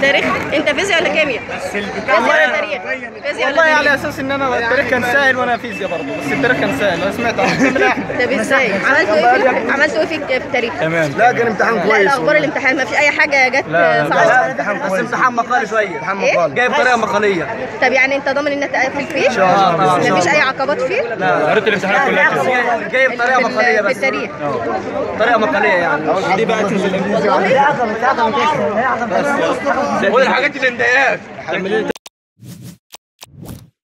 تاريخ انت فيزياء ولا كيمياء؟ فيزياء ولا تاريخ؟ فيزياء والله ولا على تاريخ؟ اساس ان انا التاريخ كان سهل وانا فيزياء برضه بس التاريخ كان سهل انا سمعت عن كامل احمد طب ازاي؟ عملتوا ايه في عملتوا ايه في في التاريخ؟ تمام لا كان امتحان لا كويس الاخبار الامتحان ما في اي حاجه جت لا، لا، صعبه امتحان بس كويس امتحان مقالي شويه امتحان إيه؟ مقال جايب طريقه مقاليه طب يعني انت ضامن انك تقفل فيه؟ الله، إن شاء مفيش الله. اي عقبات فيه؟ لا قريت الامتحانات كلها كده جايب طريقه في ال- مقاليه في بس التاريخ طريقه مقاليه يعني دي بقى والله قول الحاجات اللي مضايقاك